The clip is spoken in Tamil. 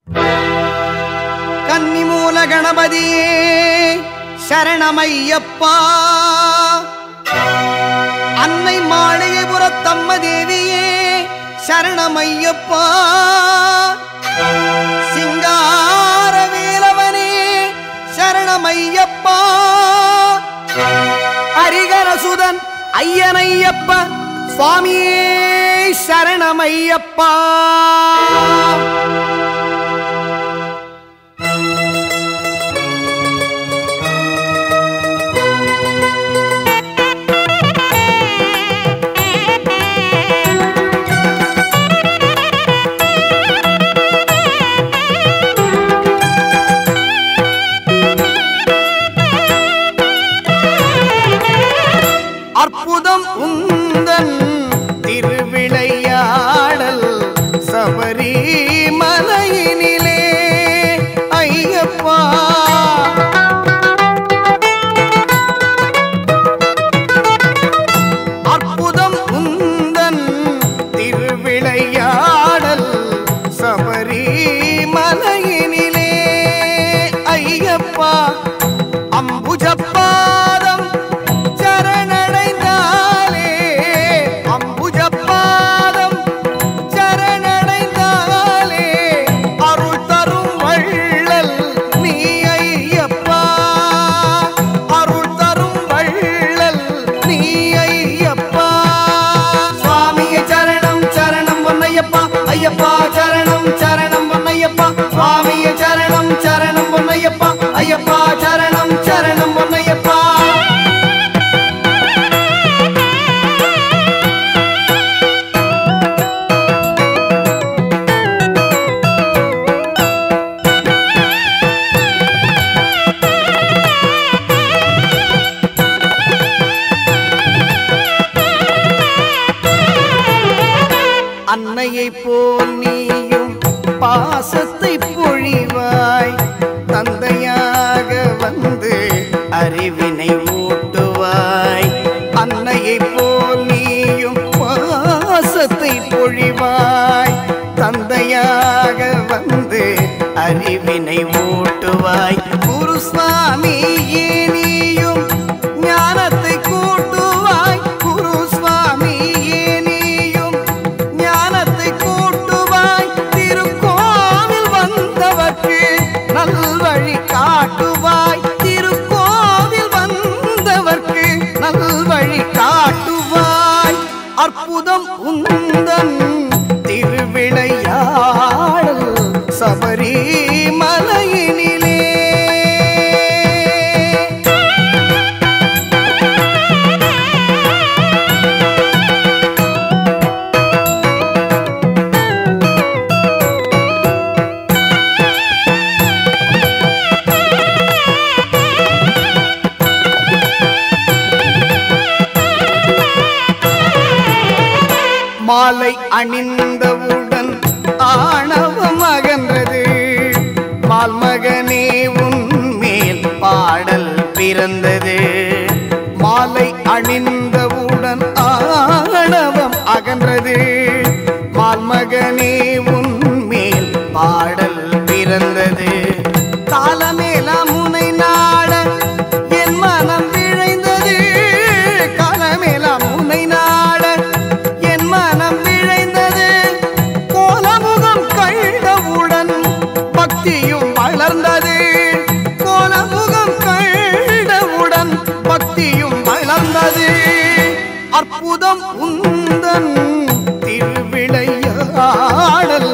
கன்னிமூல கணபதியே சரணமையப்பா அன்னை மாளிகைபுரத்தம்ம தேவியே சரணமையப்பா சிங்கார வேலவனே சரணமையப்பா ஹரிகரசுதன் ஐயனையப்ப சுவாமியே சரணமையப்பா அற்புதம் உந்தன் திருவிளையாடல் சபரி மலையினிலே ஐயப்பா அற்புதம் உந்தன் திருவிளையாடல் சபரி மலையினிலே ஐயப்பா அம்புஜப்பாதம் சரணடைந்தாலே அம்புஜப்பாதம் சரணடைந்தாலே அருள் தரும் வள்ளல் நீ ஐயப்பா அருள் தரும் வள்ளல் நீ ஐயப்பா சுவாமிய சரணம் சரணம் பொன்னையப்பா ஐயப்பா சரணம் சரணம் பொன்னையப்பா சுவாமிய சரணம் சரணம் பொன்னையப்பா ஐயப்பா சரணம் சரணம் பொன்னையப்பா அன்னையை போல் நீயும் பாசத்தை பொழிவாய் தந்தையாக வந்து அறிவினை ஊட்டுவாய் அன்னையை போல் நீயும் பாசத்தை பொழிவாய் தந்தையாக வந்து அறிவினை ஊட்டுவாய் குருசுவாமி நீயும் ஞானத்தை கூட்டுவாய் குருசுவாமி நீயும் ஞானத்தை கூட்டுவாய் திருக்கோவில் வந்தவர்க்கு நல்வழி காட்டுவாய் திருக்கோவில் வந்தவர்க்கு நல்வழி காட்டுவாய் அற்புதம் உந்தன் திருவிளையாடல் சபரி மலையினிலே மாலை அணிந்தவுடன் ஆணவம் அகன்றது மால்மகனே உன்மேல் பாடல் பிறந்தது மாலை அணிந்தவுடன் ஆணவம் அகன்றது மால்மகனே உன்மேல் பாடல் பிறந்தது காலமேலாம் முனை நாட என் மனம் விழைந்தது காலமேலாம் முனை நாட என் மனம் விழைந்தது கோலமுகம் கண்டவுடன் பக்தியும் வளர்ந்தது கோலமுகம் கண்டவுடன் பக்தியும் வளர்ந்தது அற்புதம் உந்தன் திருவிளையாடல்